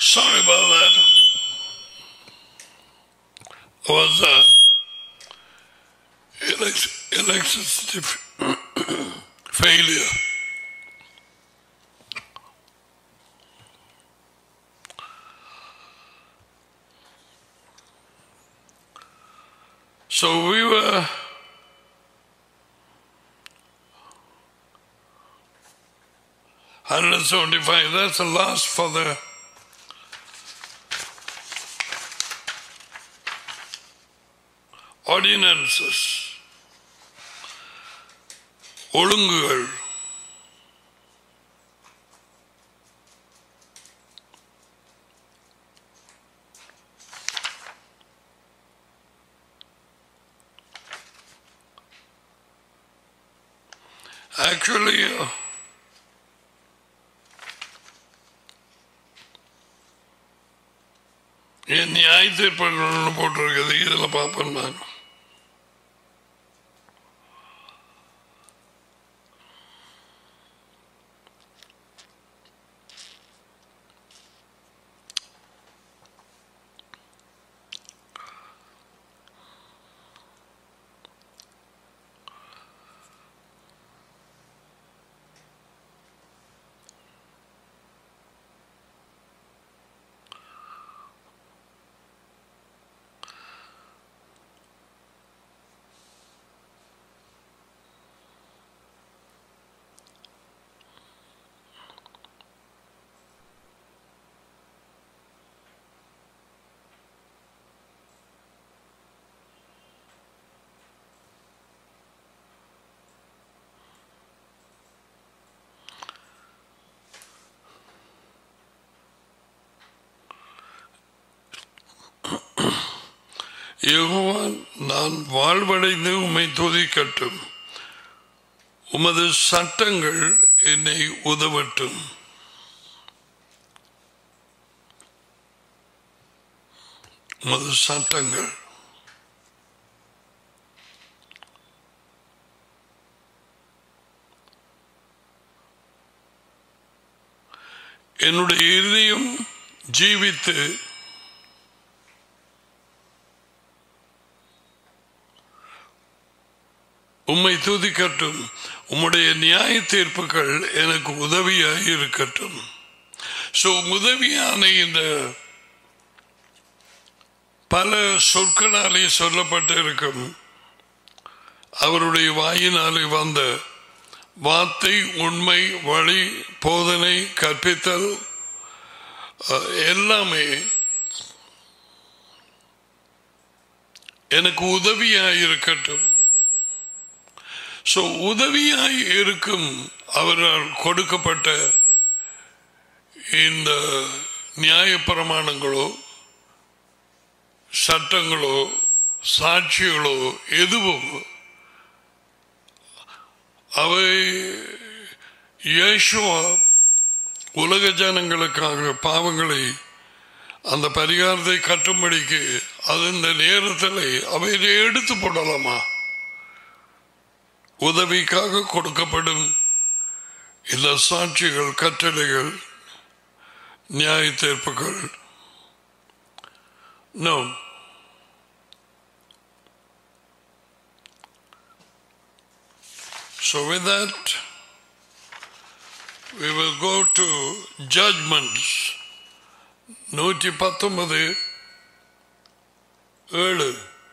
Sorry about that. It was uh, elect- electricity f- failure. So we were hundred and seventy-five. That's the last for the ordinances. ஒழுங்குகள் Actually, uh, என் நியாய தீர்ப்புகள் போட்டிருக்குது இதில் பார்ப்பேன் நான் யெகோவா நான் வாழ்வடைந்து உம்மை துதிக்கட்டும் உமது சட்டங்கள் என்னை உதவட்டும் உமது சட்டங்கள் என்னுடைய இதயம் ஜீவித்து உம்மை துதிக்கட்டும் உம்முடைய நியாய தீர்ப்புகள் எனக்கு உதவியாக இருக்கட்டும் ஸோ உதவியான இந்த பல சொற்களாலே சொல்லப்பட்டிருக்கும் அவருடைய வாயினாலே வந்த வார்த்தை உண்மை வழி போதனை கற்பித்தல் அஹ், எல்லாமே எனக்கு உதவியாக இருக்கட்டும் ஸோ உதவியாய் இருக்கும் அவரால் கொடுக்கப்பட்ட இந்த நியாயப்பிரமாணங்களோ சட்டங்களோ சாட்சிகளோ எதுவும் அவை இயேசுவா உலக ஜனங்களுக்காக பாவங்களை அந்த பரிகாரத்தை கட்டும்படிக்கு அது இந்த நேரத்தில் அவை எடுத்து போடலாமா உதவிக்காக கொடுக்கப்படும் இந்த சாட்சிகள் கட்டளைகள் நியாய தீர்ப்புகள் no So with that, we will go to judgments. நூற்றி பத்தொன்பது ஏழு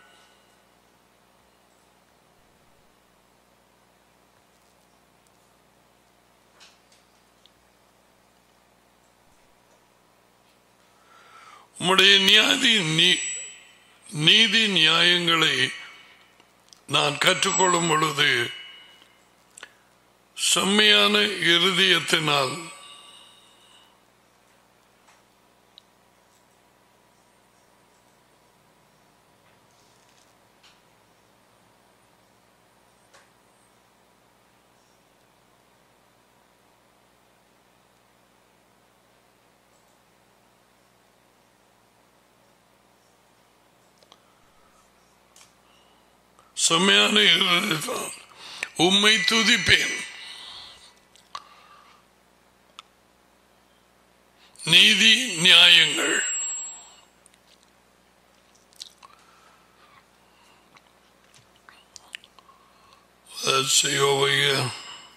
உம்முடைய நியாதி நீ- நீதி நியாயங்களை நான் கற்றுக்கொள்ளும் பொழுது செம்மையான இருதயத்தினால் செம்மையான இருதயத்தினால் உம்மை துதிப்பேன் நீதி நியாயங்கள் Let's see over here.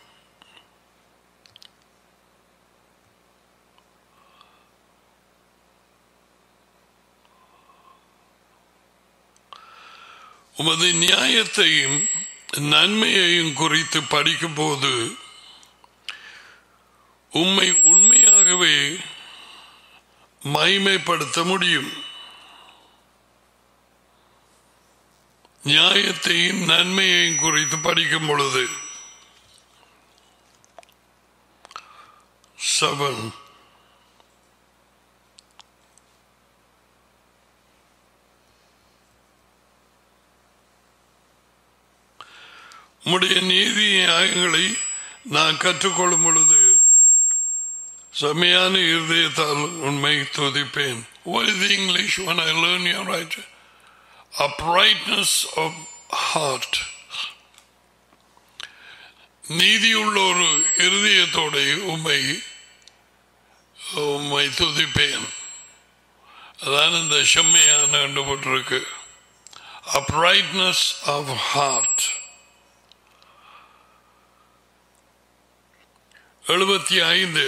உமது நியாயத்தையும் நன்மையையும் குறித்து படிக்கும் போது உம்மை உண்மையாகவே மைமைப்படுத்த முடியும் நியாயத்தையும் நன்மையையும் குறித்து படிக்கும் பொழுது செவன் உம்முடைய நீதி நியாயங்களை நான் கற்றுக்கொள்ளும் பொழுது செம்மையான இருதயத்தால் உண்மை துதிப்பேன் What is the English when I learn your right? Uprightness of heart. நீதியுள்ள ஒரு இருதயத்தோட உண்மை உண்மை துதிப்பேன் அதான் இந்த செம்மையான கண்டுபட்டிருக்கு uprightness of heart. எழுபத்தி ஐந்து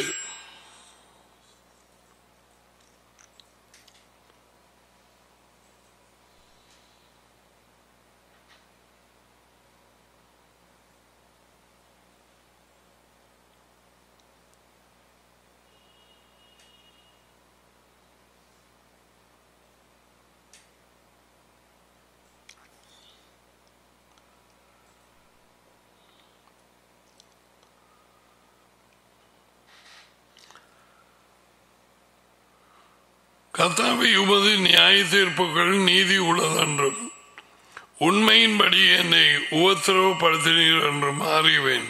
கர்த்தாவை உமது நியாய தீர்ப்புகள் நீதி உள்ளதென்றும் உண்மையின்படி என்னை உபத்திரவப்படுத்தினீர் என்றும் அறிவேன்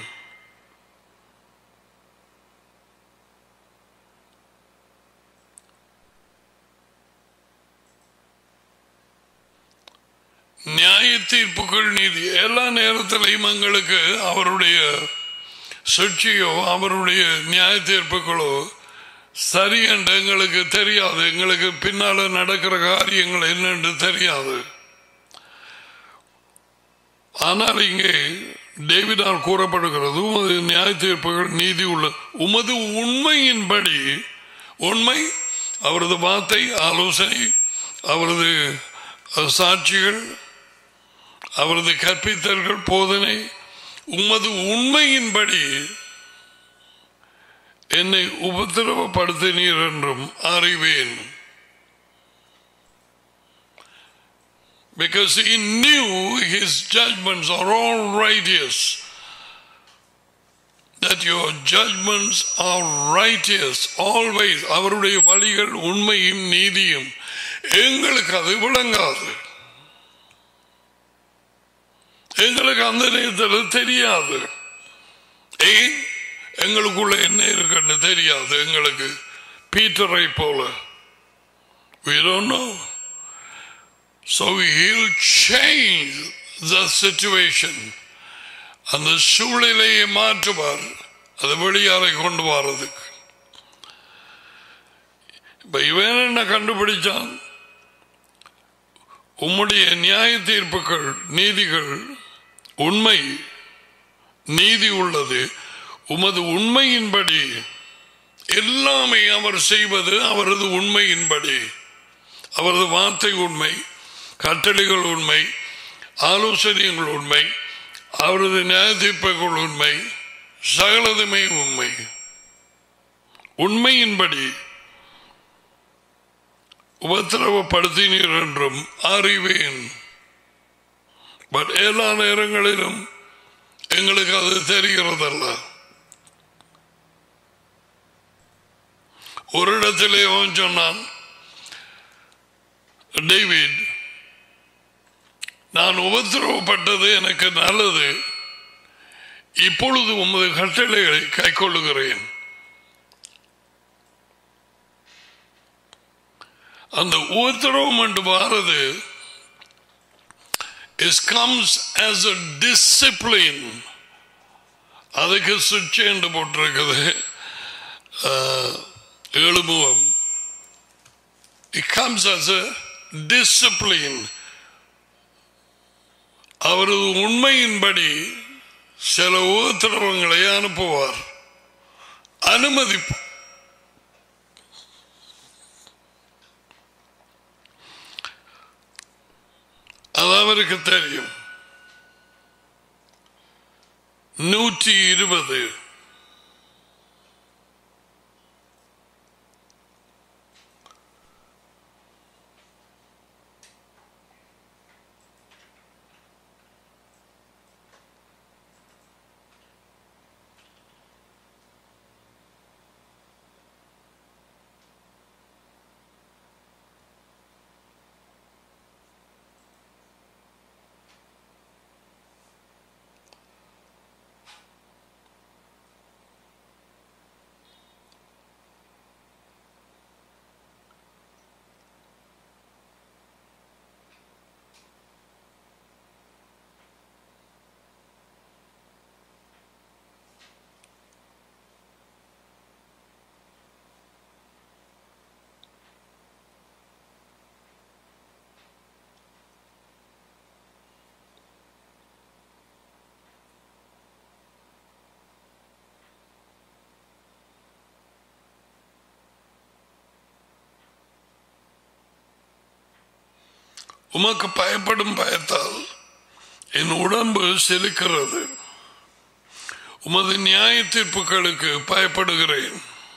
நியாய தீர்ப்புகள் நீதி எல்லா நேரத்திலையும் எங்களுக்கு அவருடைய சிக்ஷையோ அவருடைய நியாய தீர்ப்புகளோ சரி என்று எங்களுக்கு தெரியாது எங்களுக்கு பின்னால நடக்கிற காரியங்கள் என்னென்று தெரியாது ஆனால் இங்கே டேவிடால் கூறப்படுகிறது உமது நியாய தீர்ப்புகள் நீதி உள்ள உமது உண்மையின்படி உண்மை அவரது வார்த்தை ஆலோசனை அவரது சாட்சிகள் அவரது கற்பித்தல்கள் போதனை உமது உண்மையின்படி என்னை உபத்திரவப்படுத்தினீர் என்றும் அறிவேன் Because he knew his judgments are all righteous. That your judgments are righteous always. அவருடைய வழிகள் உண்மையும் நீதியும் எங்களுக்கு அது விளங்காது எங்களுக்கு அந்த நேரத்தில் தெரியாது ஏன் எங்களுக்குள்ள என்ன இருக்குன்னு தெரியாது எங்களுக்கு பீட்டரை போல we don't know so he'll change the situation அந்த சூழ்நிலையை மாற்றுவார் அது வெளியாரை கொண்டு வர்றதுக்கு இப்ப இவன் என்ன கண்டுபிடிச்சான் உம்முடைய நியாய தீர்ப்புகள் நீதிகள் உண்மை நீதி உள்ளது உமது உண்மையின்படி எல்லாமே அவர் செய்வது அவரது உண்மையின்படி அவரது வார்த்தை உண்மை கட்டளைகள் உண்மை ஆலோசனைகள் உண்மை அவரது நியாயத்தீர்ப்புகள் உண்மை சகலதுமே உண்மை உண்மையின்படி உபத்திரவப்படுத்தினீர் என்றும் அறிவேன் பட் எல்லா நேரங்களிலும் எங்களுக்கு அது தெரிகிறதல்ல ஒரு இடத்திலே அவன் சொன்னான் டேவிட் நான் உபத்திரவப்பட்டது எனக்கு நல்லது இப்பொழுது உமது கட்டளைகளை கைக்கொள்ளுகிறேன் அந்த உபத்திரவம் என்று வாரது is comes as a discipline அதுக்கு சுவிட்ச் என்று போட்டிருக்குது எழுமுகம் comes as a discipline அவரது உண்மையின்படி சில உபத்திரவங்களை அனுப்புவார் அனுமதிப்பு அது அவருக்கு தெரியும் நூற்றி இருபது உமக்கு பயப்படும் பயத்தால் என் உடம்பு செலுக்கிறது உமது நியாய தீர்ப்புகளுக்கு பயப்படுகிறேன்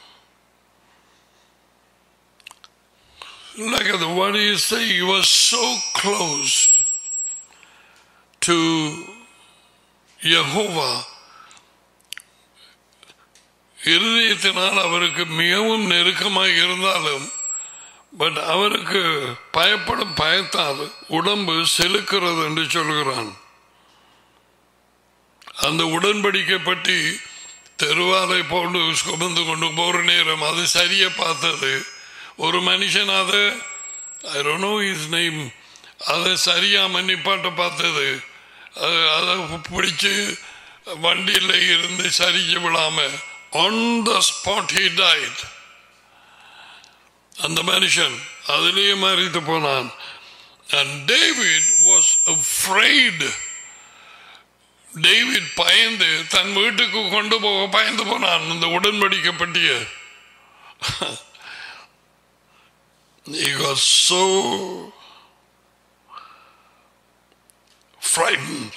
Like the what do you say? You were so close to Jehovah. இருதயத்தினால் அவருக்கு மிகவும் நெருக்கமாக இருந்தாலும் பட் அவருக்கு பயப்படும் பயத்தால் உடம்பு செலுக்கிறது என்று சொல்கிறான் அந்த உடன்படிக்கை பற்றி தெருவாலை போன்று சுமந்து கொண்டு போற நேரம் அது சரியா பார்த்தது ஒரு மனுஷன் அதை நோ இஸ் நெய்ம் அதை சரியா மன்னிப்பாட்ட பார்த்தது அது அதை பிடிச்சு வண்டியில் இருந்து சரிஞ்சு விடாம on the spot he died அந்த மனுஷன் அதிலேயே மறித்து போனான் And David was afraid. David பயந்து தன் வீட்டுக்கு கொண்டு போக பயந்து போனான் இந்த உடன்படிக்கை பற்றிய He got so frightened.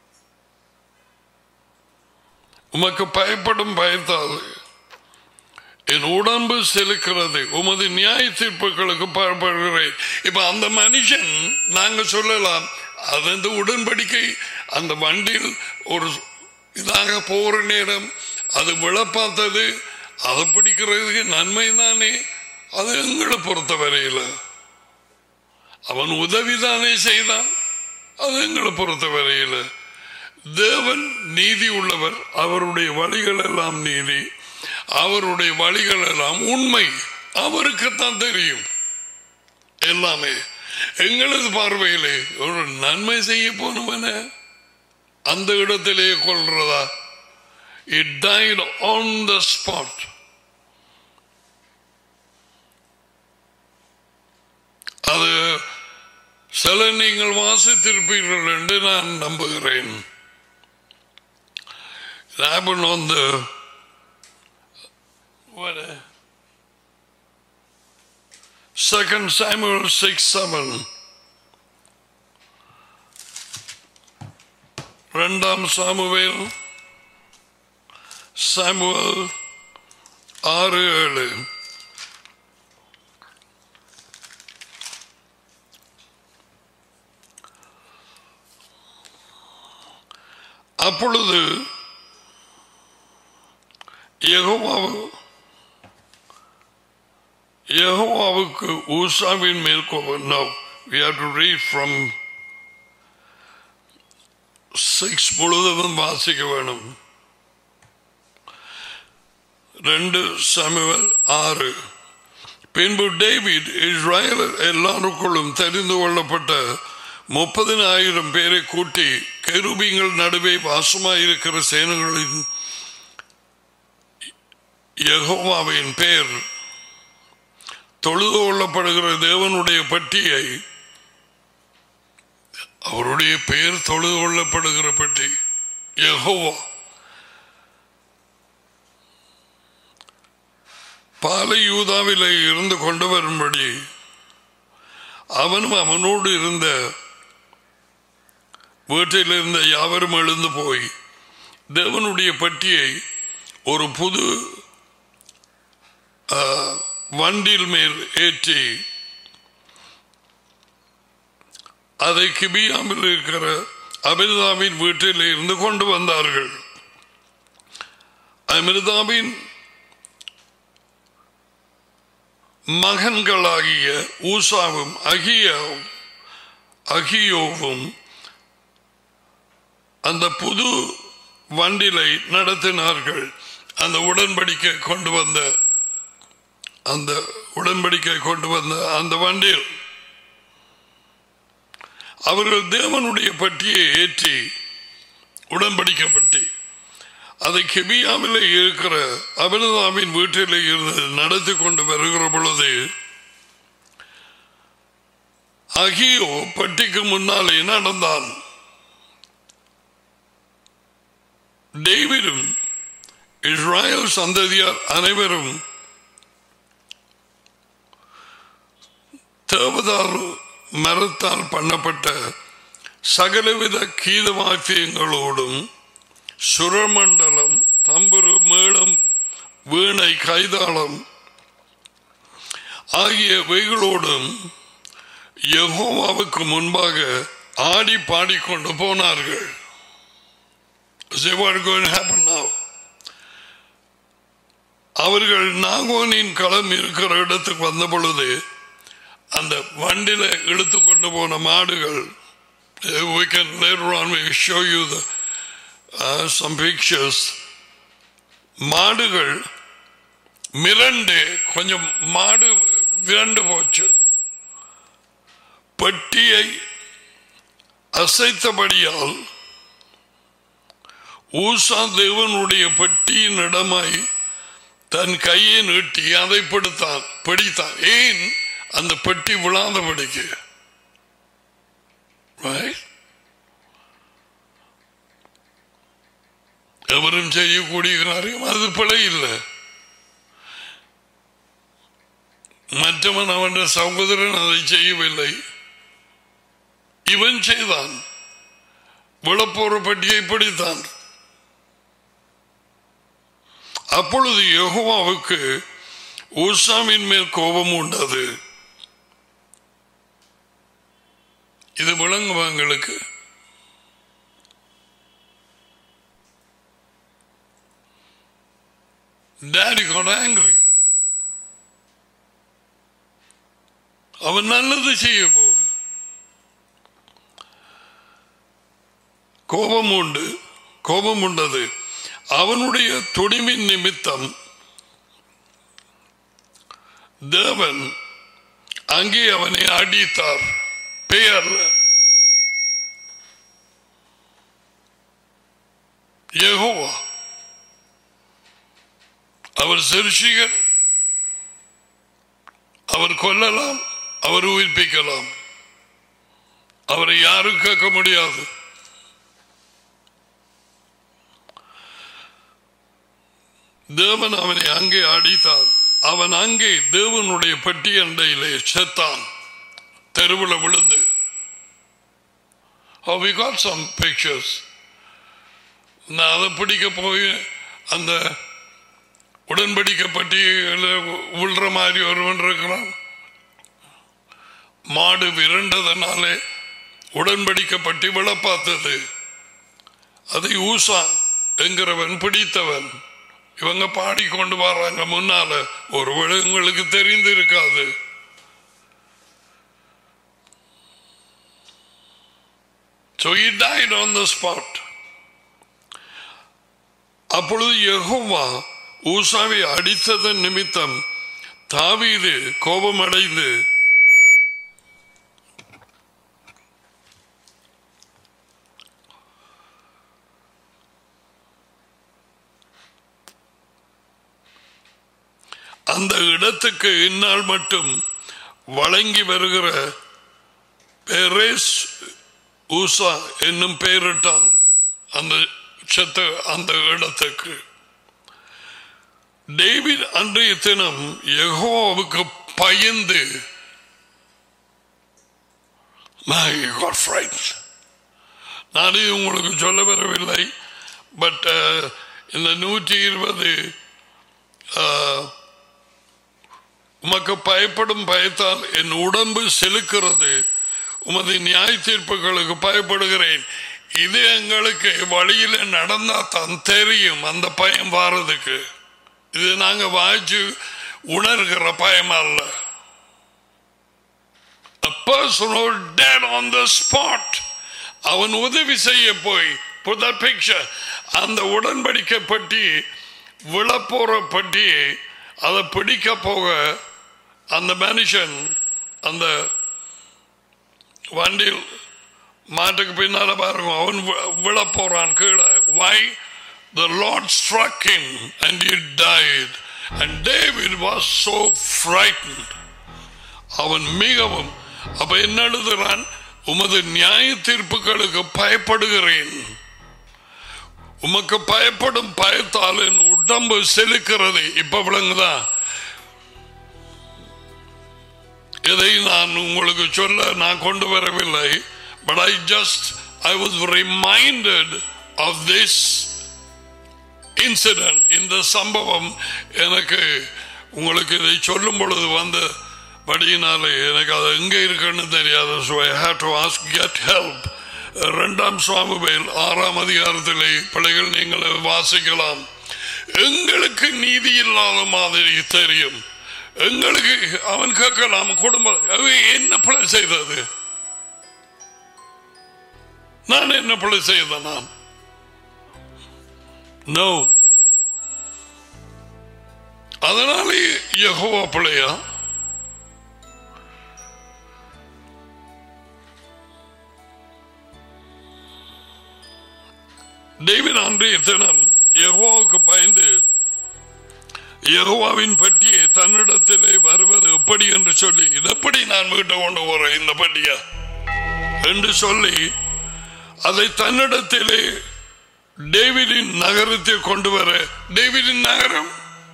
உமக்கு பயப்படும் பயத்தால் என் உடம்பு செலுக்கிறது உமது நியாய தீர்ப்புகளுக்கு பயப்படுகிறேன் இப்ப அந்த மனுஷன் நாங்க சொல்லலாம் அது அந்த உடன்படிக்கை அந்த வண்டியில் ஒரு இதாக போற நேரம் அது விழ பார்த்தது அதை பிடிக்கிறதுக்கு நன்மை தானே அது எங்களை பொறுத்த வரையில் அவன் உதவிதானே செய்தான் அது எங்களை பொறுத்த வரையில் தேவன் நீதி உள்ளவர் அவருடைய வழிகள் எல்லாம் நீதி அவருடைய வழிகள் எல்லாம் உண்மை அவருக்குத்தான் தெரியும் எல்லாமே எங்களது பார்வையிலே ஒரு நன்மை செய்ய போனவன அந்த இடத்திலே கொள்றதா it died on the spot அது சில நீங்கள் வாசித்திருப்பீர்கள் என்று நான் நம்புகிறேன் happened on the what uh, Second Samuel six seven. ரெண்டாம் சாமுவேல் சாமுவேல் ஆறு ஏழு அப்பொழுது யெகோவாவு யெகோவாவுக்கு ஊசாவின் மேல் கோபம் no we have to read from six முழுவதும் வாசிக்க வேணும் ரெண்டு சமுவல் ஆறு பின்பு டேவிட் இஸ்ராயல் எல்லாருக்குள்ளும் தெரிந்து கொள்ளப்பட்ட முப்பதினாயிரம் பேரை கூட்டி கெருபிங்கள் நடுவே வாசமாயிருக்கிற சேனைகளின் யெகோவாவின் பேர் தொழுது கொள்ளப்படுகிற தேவனுடைய பட்டியை அவருடைய பெயர் தொழுது கொள்ளப்படுகிற பட்டி யெகோவா பாலை யூதாவிலே இருந்து கொண்டு வரும்படி அவனும் அவனோடு இருந்த வீட்டில் இருந்த யாவரும் எழுந்து போய் தேவனுடைய பட்டியை ஒரு புது ஆ, வண்டில் மேல் ஏற்றி அதை கிபியாமில் இருக்கிற அமிர்தாவின் வீட்டில் இருந்து கொண்டு வந்தார்கள் அமிர்தாவின் மகன்களாகிய ஊசாவும் அகியாவும் அகியோவும் அந்த புது வண்டிலை நடத்தினார்கள் அந்த உடன்படிக்கை கொண்டு வந்த அந்த உடன்படிக்கை கொண்டு வந்த அந்த வண்டியில் அவர்கள் தேவனுடைய பட்டியை ஏற்றி உடன்படிக்கப்பட்டு அதை கெபியாவில் இருக்கிற அபிரதாமின் வீட்டில் இருந்து நடத்தி கொண்டு வருகிற பொழுது அகியோ பட்டிக்கு முன்னாலே நடந்தான் டேவிடும் இஸ்ராயல் சந்ததியார் அனைவரும் தேவதாரு மரத்தால் பண்ணப்பட்ட சகலவித கீத வாக்கியங்களோடும் சுரமண்டலம் தம்புரு மேளம் வீணை கைதாளம் ஆகியவைகளோடும் யெகோவாவுக்கு முன்பாக ஆடி பாடிக்கொண்டு போனார்கள் See what going to happen now? அவர்கள் நாகோனின் களம் இருக்கிற இடத்துக்கு வந்த பொழுது அந்த வண்டில இழுத்து கொண்டு போன மாடுகள் uh, we can later on we will show you the uh, some pictures மாடுகள் மிரண்டு கொஞ்சம் மாடு விரண்டு போச்சு பெட்டியை அசைத்தபடியால் ஊசா தேவனுடைய பெட்டியின் இடமாய் தன் கையை நீட்டி அதை பிடித்தான் பிடித்தான் ஏன் அந்த பெட்டி விழாதபடிக்கு Right? எவரும் செய்யக்கூடிய காரியம் அது பிழை இல்லை மற்றவன் அவன் சகோதரன் அதை செய்யவில்லை இவன் செய்தான் விழப்போற பட்டியை பிடித்தான் அப்பொழுது யெகோவாவுக்கு ஊசாமின் மேல் கோபம் உண்டது இது விளங்குவாங்களுக்கு Daddy got angry. அவன் நல்லது செய்ய போக கோபம் உண்டு கோபம் உண்டது அவனுடைய துணிவின் நிமித்தம் தேவன் அங்கே அவனை அடித்தார் பெயர் யெகோவா அவர் சிறுஷிகர் அவர் கொல்லலாம் அவர் உயிர்ப்பிக்கலாம் அவரை யாரும் கேட்க முடியாது தேவன் அவனை அங்கே அடித்தான் அவன் அங்கே தேவனுடைய பெட்டி அண்டையிலே செத்தான் தெருவில் விழுந்து Oh, we got some pictures. நான் அதை பிடிக்க போய் அந்த உடன்படிக்கப்பட்டி விழுற மாதிரி ஒருவன் இருக்கிறான் மாடு விரண்டதனாலே உடன்படிக்கப்பட்டி விழ பார்த்தது அதை ஊசா என்கிறவன் பிடித்தவன் இவங்க பாடிக்கொண்டு வர்றாங்க முன்னால ஒருவேளை உங்களுக்கு தெரிந்து இருக்காது So he died on the spot. அப்பொழுது யெகோவா ஊசாவை அடித்ததன் நிமித்தம் தாவீது கோபமடைந்து அந்த இடத்துக்கு இந்நாள் மட்டும் வழங்கி வருகிற பெரேஸ் ஊசா என்னும் பெயரிட்டான் அந்த செத்த அந்த இடத்துக்கு டேவிட் அன்றைய தினம் யெகோவாவுக்கு பயந்து My God, friends. நான் இது உங்களுக்கு சொல்ல வரவில்லை பட் இந்த நூற்றி இருபது உமக்கு பயப்படும் பயத்தால் என் உடம்பு செலுக்கிறது உமது நியாய தீர்ப்புகளுக்கு பயப்படுகிறேன் இது எங்களுக்கு வழியில நடந்தா தான் தெரியும் அந்த பயம் வாரதுக்கு இது நாங்க வாய்ச்சு உணர்கிற பயம் அல்ல A person who dead on the spot அவன் உதவி செய்ய போய் put that picture அந்த உடன்படிக்கை பட்டி விழப்போற பட்டி அதை பிடிக்க போக அந்த மனுஷன் அந்த வண்டியில் மாட்டுக்கு பின்னால பாருங்க அவன் வி- விழப் போறான் கீழே why the lord struck him and he died and david was so frightened அவன் மிகவும் அப்ப என்ன எழுதுறான் உமது நியாய தீர்ப்புகளுக்கு பயப்படுகிறேன் உமக்கு பயப்படும் பயத்தால் என் உடம்பு செலுக்கிறது இப்ப விளங்குதா இதை நான் உங்களுக்கு சொல்ல நான் கொண்டு வரவில்லை but I just I was reminded of this incident இந்த சம்பவம் எனக்கு உங்களுக்கு இதை சொல்லும் பொழுது வந்த படியினாலே எனக்கு அது எங்கே இருக்குன்னு தெரியாது so I have to ask get help ரெண்டாம் சுவாமிவேல் ஆறாம் அதிகாரத்திலே பிள்ளைகள் நீங்கள் வாசிக்கலாம் எங்களுக்கு நீதி இல்லாத மாதிரி தெரியும் எங்களுக்கு அவன் கேட்கலாம் குடும்பம் அவன் என்ன பிழை செய்தது நான் என்ன பிழை செய்த நான் நோ அதனாலே யெகோவா பிள்ளையா டேவிட் அன்றைய தினம் யெகோவாவுக்கு பயந்து யெகோவாவின் பட்டியை தன்னிடத்திலே வருவது எப்படி என்று சொல்லி இதெப்படி நான் வீட்டை கொண்டு போறேன் இந்த பட்டியா என்று சொல்லி அதை தன்னிடத்திலே டேவிடின் நகரத்தில் கொண்டு வர டேவிடின் நகரம்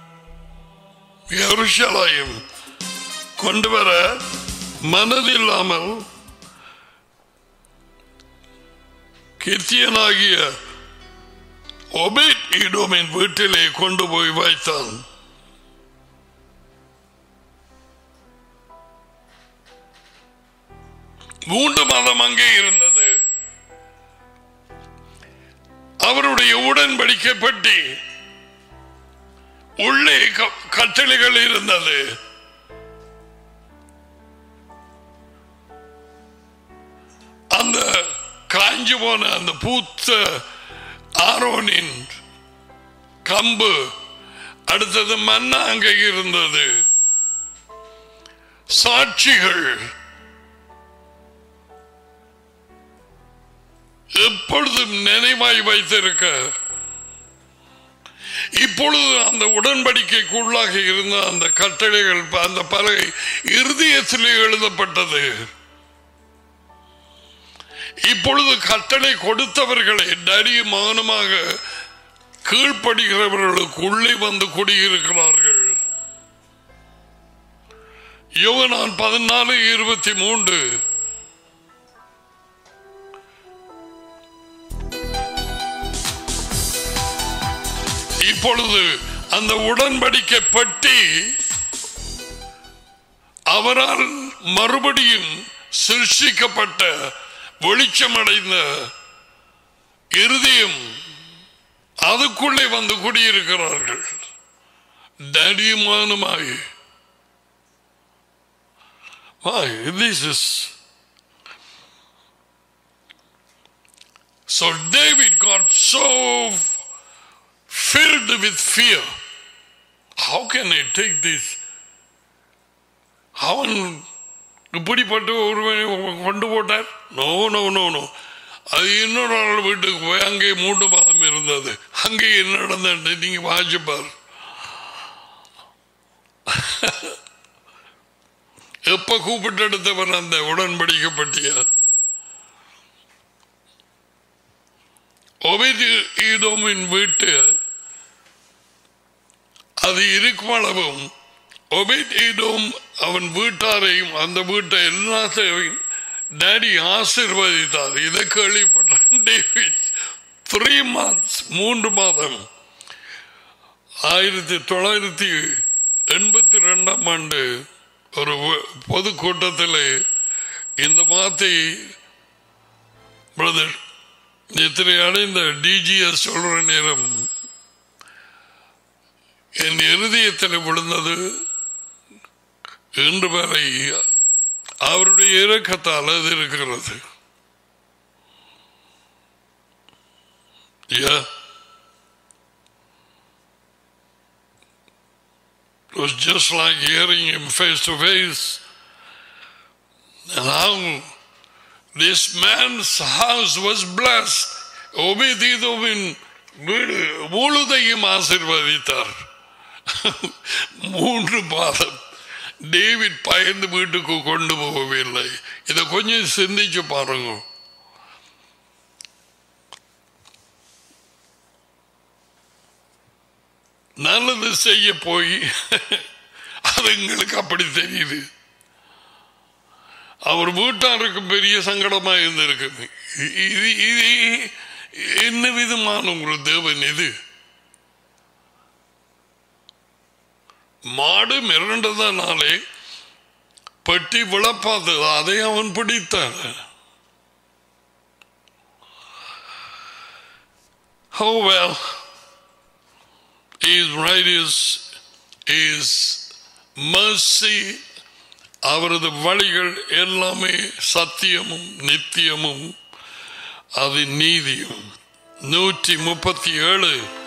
எருஷலாயும் கொண்டு வர மனதில்லாமல் கித்தியனாகிய ஒபேட் ஈடோமின் வீட்டிலே கொண்டு போய் வைத்தான் மூன்று மாதம் அங்கே இருந்தது அவருடைய உடன்படிக்கை பற்றி உள்ளே க- கட்டளைகள் இருந்தது அந்த காஞ்சு போன அந்த பூத்த ஆரோனின் கம்பு அடுத்தது மன்னா அங்கே இருந்தது சாட்சிகள் எப்பொழுதும் நினைவாய் வைத்திருக்க இப்பொழுது அந்த உடன்படிக்கைக்குள்ளாக இருந்த அந்த கட்டளைகள் அந்த பலகை இருதயத்திலே எழுதப்பட்டது இப்பொழுது கட்டளை கொடுத்தவர்களை நடி மௌனமாக கீழ்ப்படுகிறவர்களுக்கு உள்ளே வந்து குடியிருக்கிறார்கள் யோகனான் பதினாலு இருபத்தி மூன்று இப்பொழுது அந்த உடன்படிக்கை பட்டி அவரால் மறுபடியும் சிருஷ்டிக்கப்பட்ட வெளிச்சமடைந்த இருதயம் அதுக்குள்ளே வந்து குடியிருக்கிறார்கள் தடியமானமாய் Why? This is so David got so filled with fear. How can I take this? அவன் இப்படிப்பட்ட ஒருவனை கொண்டு போட்டார் நோ நோ நோ நோ அது இன்னொரு ஆள் வீட்டுக்கு போய் அங்கே மூன்று மாதம் இருந்தது அங்கே என்ன நடந்தது நீங்க வாசிப்பார் எப்ப கூப்பிட்டு எடுத்தவர் அந்த உடன்படிக்கை பட்டியா ஒபேது ஈதோமின் வீட்டு அது இருக்கும் அளவும் ஒபேத் ஈதோம் அவன் வீட்டாரையும் அந்த வீட்டை எல்லாத்தையும் டேடி ஆசிர்வதித்தார் இதை கேள்விப்பட்டான் டேவிட் த்ரீ மந்த்ஸ் மூன்று மாதம் ஆயிரத்தி தொள்ளாயிரத்தி எண்பத்தி ரெண்டாம் ஆண்டு ஒரு பொதுக்கூட்டத்தில் இந்த வார்த்தை பிரதர் இத்தனை அடைந்த டிஜிஎஸ் சொல்ற நேரம் என் இருதயத்தில் விழுந்தது இன்று வரை அவருடைய இறக்கத்தால் அது இருக்கிறது Yeah. It was just like hearing him face to face. And how this man's house was blessed. ஒபேதீதோவின் வீடு முழுதையும் ஆசிர்வதித்தார் மூன்று மாதம் டேவிட் பயந்து வீட்டுக்கு கொண்டு போகவில்லை இதை கொஞ்சம் சிந்திச்சு பாருங்க நல்லது செய்ய போய் அது எங்களுக்கு அப்படி தெரியுது அவர் வீட்டாருக்கு பெரிய சங்கடமா இருந்திருக்கு இது இது என்ன விதமான ஒரு தேவன் இது மாடு மிரண்டதனாலே பெட்டி விழப்பாத்தது அதை அவன் பிடித்தான் Oh well, His righteous is mercy அவரது வழிகள் எல்லாமே சத்தியமும் நித்தியமும் அது நீதியும் நூற்றி முப்பத்தி ஏழு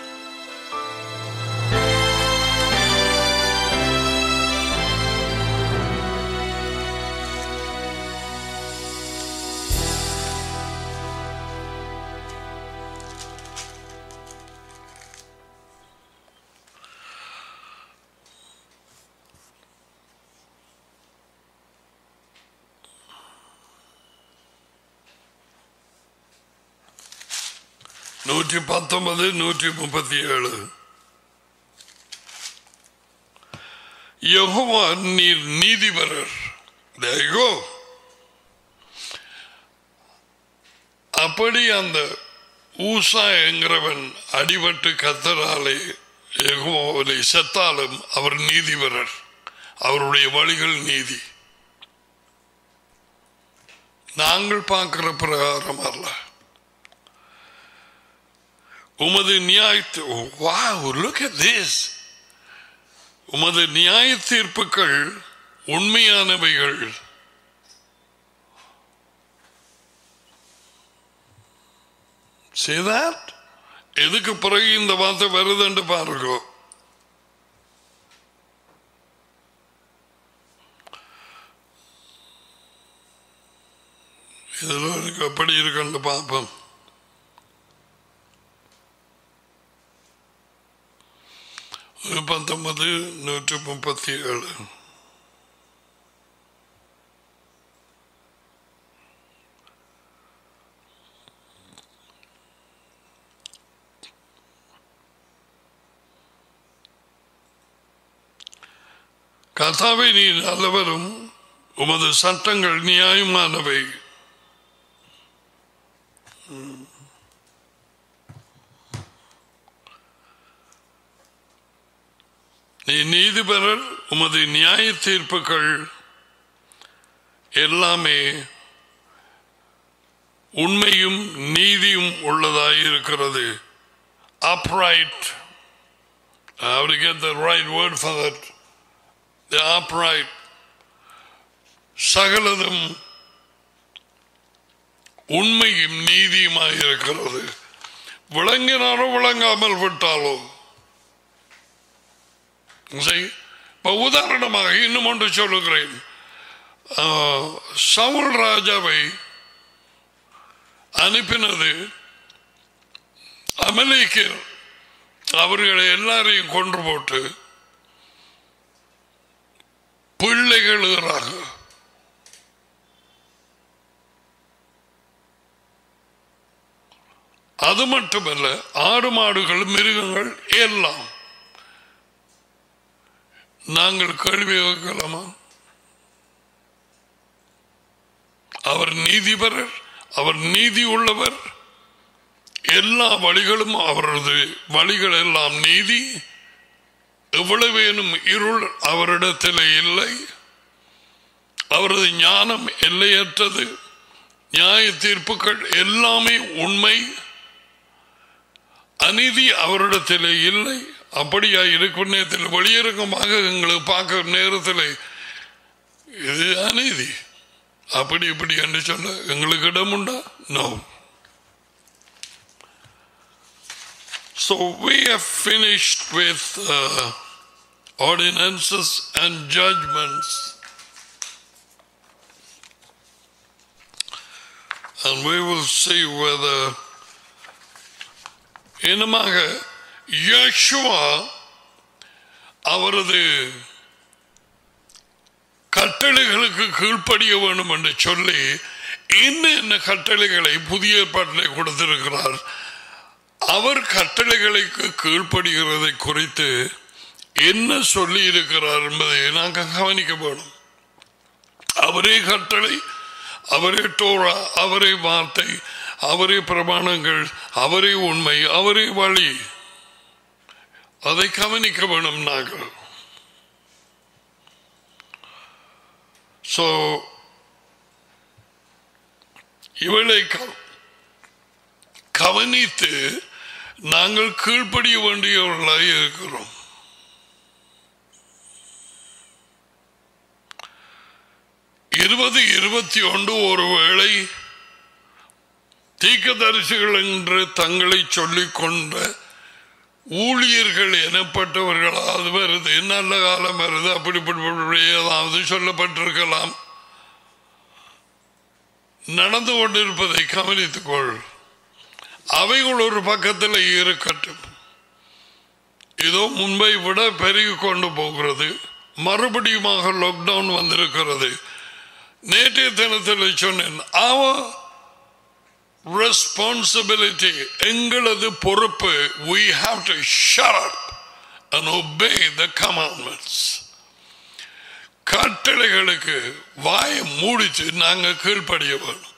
நூற்றி பத்தொன்பது நூற்றி முப்பத்தி ஏழு யெகோவா நீர் நீதிபரர் There you go. அப்படி அந்த ஊசா என்கிறவன் அடிபட்டு கத்தராலே யெகோவாவிலே செத்தாலும் அவர் நீதிபரர் அவருடைய வழிகள் நீதி நாங்கள் பார்க்கிற பிரகாரம் அல்ல உமது நியாயத்து wow look at this உமது நியாய தீர்ப்புகள் உண்மையானவைகள் See that? எதுக்கு பிறகு இந்த வார்த்தை வருதுன்னு பாருங்க இதுல எனக்கு எப்படி இருக்குன்னு பார்ப்போம் பத்தொன்பது நூற்றி முப்பத்தி ஏழு கதாவை நீ நல்லவரும் உமது சட்டங்கள் நியாயமானவை நீ நீதிபரர் உமது நியாய தீர்ப்புகள் எல்லாமே உண்மையும் நீதியும் உள்ளதாய் இருக்கிறது upright I have to get the right word for that the upright சகலதும் உண்மையும் நீதியுமாய் இருக்கிறது விளங்கினாரோ விளங்காமல் விட்டாலோ சரி இப்ப உதாரணமாக இன்னும் ஒன்று சொல்லுகிறேன் ஆஹ், சவுல் ராஜாவை அனுப்பினது அமலேக்கர் அவர்களை எல்லாரையும் கொன்று போட்டு கழுகுறாங்க அது மட்டுமல்ல ஆடு மாடுகள் மிருகங்கள் எல்லாம் நாங்கள் கேள்வி வைக்கலாமா அவர் நீதிபரர் அவர் நீதி உள்ளவர் எல்லா வழிகளும் அவரது வழிகள் எல்லாம் நீதி எவ்வளவேனும் இருள் அவரிடத்தில் இல்லை அவரது ஞானம் எல்லையற்றது நியாய தீர்ப்புகள் எல்லாமே உண்மை அநீதி அவரிடத்தில் இல்லை அப்படியா இருக்கும் நேரத்தில் வெளியிறக்கமாக எங்களுக்கு பார்க்க நேரத்தில் இது அநீதி அப்படி இப்படி என்று சொல்ல எங்களுக்கு இடம் உண்டா no So we have finished with uh, ordinances and judgments. And we will see whether இனமாக யேசுவா அவரது கட்டளைகளுக்கு கீழ்ப்படிய வேண்டும் என்று சொல்லி என்ன கட்டளைகளை புதிய ஏற்பாட்டிலே கொடுத்திருக்கிறார் அவர் கட்டளைகளுக்கு கீழ்ப்படுகிறதை குறித்து என்ன சொல்லி இருக்கிறார் என்பதை நாங்கள் கவனிக்க வேணும் அவரே கட்டளை அவரே டோரா அவரே வார்த்தை அவரே பிரமாணங்கள் அவரே உண்மை அவரே வழி அதை கவனிக்க வேணும் நாங்கள் ஸோ இவளை க- கவனித்து நாங்கள் கீழ்ப்படிய வேண்டியவர்களாக இருக்கிறோம் இருபது இருபத்தி ஒன்று ஒருவேளை தீக்கதரிசிகள் என்று தங்களை சொல்லிக் கொண்ட ஊழியர்கள் எனப்பட்டவர்களாவது வருது நல்ல காலம் வருது அப்படி இப்படி, இப்படி ஏதாவது சொல்லப்பட்டிருக்கலாம் நடந்து கொண்டிருப்பதை கவனித்துக் கொள் அவைகள் ஒரு பக்கத்தில் இருக்கட்டும் இதோ முன்பை விட பெருகி கொண்டு போகிறது மறுபடியுமாக லாக்டவுன் வந்திருக்கிறது நேற்றைய தினத்தில் சொன்னேன் அவ ரெஸ்பான்சிபிலிட்டி எங்களது பொறுப்பு we have to shut up and obey the commandments கட்டளைகளுக்கு வாயை மூடிச்சு நாங்க கீழ்ப்படிய வேணும்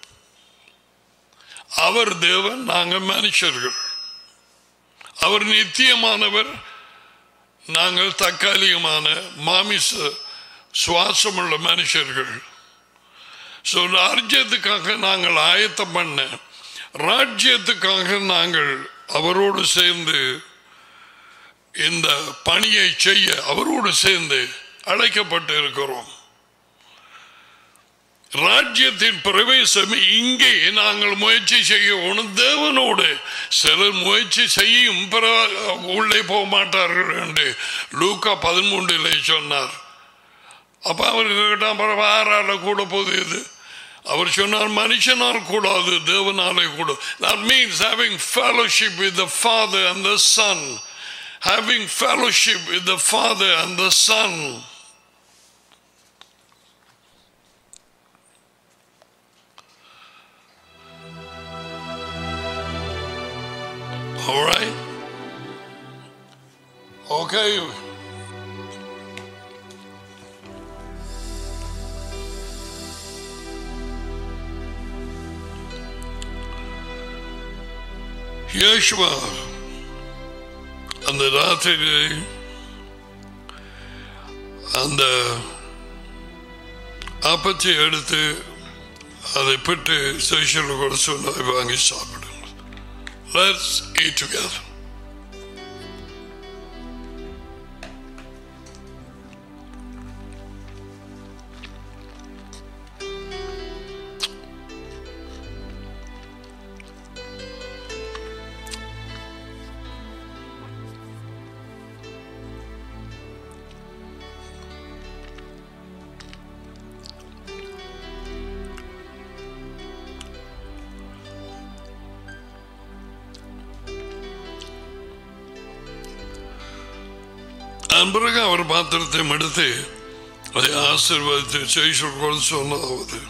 அவர் தேவன் நாங்க மனுஷர்கள் அவர் நித்தியமானவர் நாங்கள் தற்காலிகமான மாமிச சுவாசமுள்ள மனுஷர்கள் ஸோ ராஜ்யத்துக்காக நாங்கள் ஆயத்தம் பண்ண ராஜ்யத்துக்காக நாங்கள் அவரோடு சேர்ந்து இந்த பணியை செய்ய அவரோடு சேர்ந்து அழைக்கப்பட்டு இருக்கிறோம் ராஜ்யத்தின் பிரவேசம் இங்கே நாங்கள் முயற்சி செய்யணும் தேவனோடு சிலர் முயற்சி செய்யும் பிற- உள்ளே போக மாட்டார்கள் என்று லூக்கா பதிமூன்றிலே சொன்னார் அப்ப அவர் கேட்டால் பரவாயில்ல கூட போகுது இது அவர் சொன்னார் மனுஷனால் கூடாது தேவனாலே கூட that means having fellowship with the father and the son having fellowship with the father and the son all right okay Yeshua அந்த ராத்திரி அந்த அப்பத்தை எடுத்து அதை பிட்டு சேஷல் கூட சொன்னதை வாங்கி சாப்பிடுங்க Let's eat together. அதன் பிறகு அவர் பாத்திரத்தை எடுத்து அதை ஆசீர்வதித்து செய்து சொன்னதாவது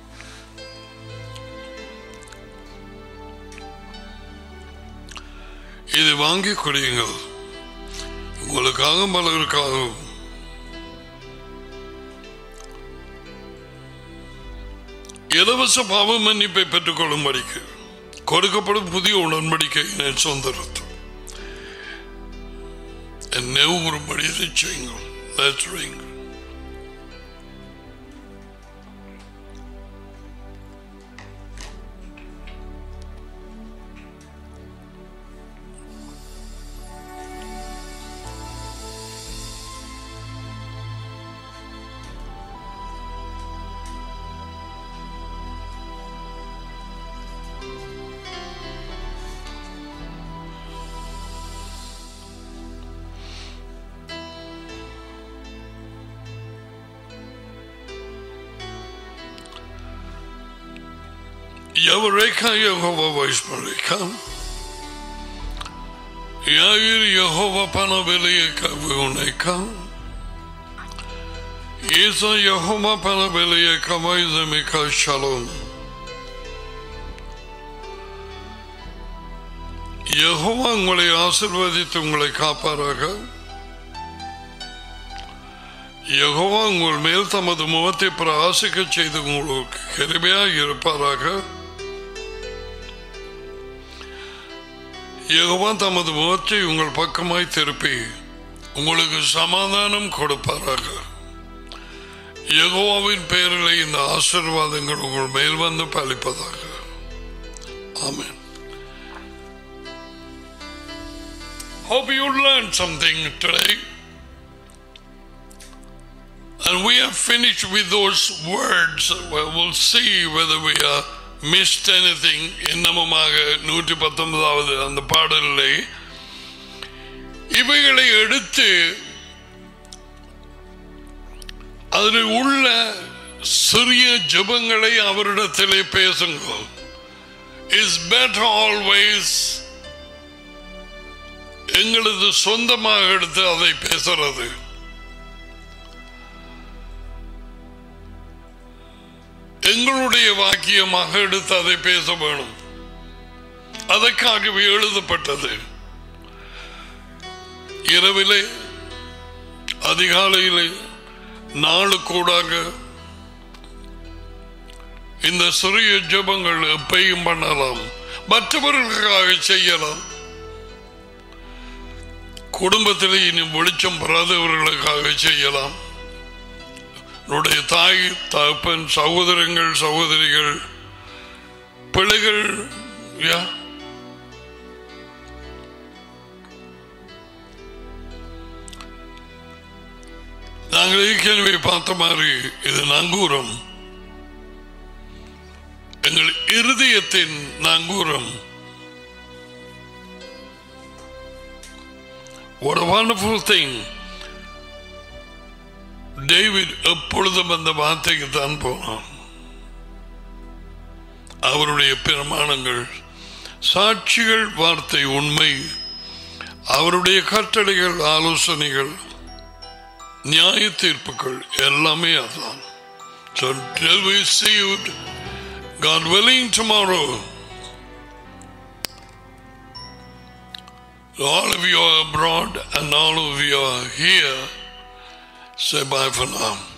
இது வாங்கி குடியுங்கள் உங்களுக்காக பலருக்காகவும் இலவச பாவ மன்னிப்பை பெற்றுக் கொள்ளும்படிக்கு கொடுக்கப்படும் புதிய உடன்படிக்கை என் சொந்த ரத்தம் என்னை ஒருபடி இதை செய்யுங்கள் Let's ring. Eureka Jehovah Vaishmareka. Yair Jehovah Panabeleka Vuneka. Isa Jehovah Panabeleka Vaizemeka Shalom. Jehovah உங்களை ஆசிர்வதித்து உங்களை காப்பாராக யெகோவா உங்கள் மேல் தமது முகத்தை பிரகாசிக்க செய்து உங்களுக்கு கிருபையாக இருப்பாராக யெகோவா தமது முகத்தை உங்கள் பக்கமாய் திருப்பி உங்களுக்கு சமாதானம் கொடுப்பாராக யெகோவாவின் பெயரில் இந்த ஆசீர்வாதங்கள் உங்கள் மேல் வந்து பலிப்பதாக ஆமென் Hope you learned something today. And we have finished with those words. Well, we'll see whether we have missed anything. இன்னமுமாக நூற்றி பத்தொன்பதாவது அந்த பாடலிலே இவைகளை எடுத்து அதில் உள்ள சிறிய ஜெபங்களை அவரிடத்திலே பேசுங்கள் இஸ் better ஆல்வேஸ் எங்களது சொந்தமாக எடுத்து அதை பேசுறது எங்களுடைய வாக்கியமாக எடுத்து அதை பேச வேணும் அதற்காகவே எழுதப்பட்டது இரவிலே அதிகாலையிலே நாளுக்கூடாக இந்த சிறிய ஜெபங்கள் எப்பையும் பண்ணலாம் மற்றவர்களுக்காக செய்யலாம் குடும்பத்தில் இனி வெளிச்சம் பெறாதவர்களுக்காக செய்யலாம் என்னுடைய தாய் தகப்பன் சகோதரங்கள் சகோதரிகள் பிள்ளைகள் யா நாங்கள் ஏற்கனவே பார்த்த மாதிரி இது நங்கூரம் எங்கள் இருதயத்தின் நங்கூரம் What a wonderful thing. David எப்பொழுதும் அந்த வார்த்தைக்கு தான் போனான் அவருடைய பிரமாணங்கள் சாட்சிகள் வார்த்தை உண்மை அவருடைய கட்டளைகள் ஆலோசனைகள் நியாய தீர்ப்புகள் எல்லாமே அதுதான் So till we see you, God willing, tomorrow. All of you are abroad and all of you are here. Say bye for now.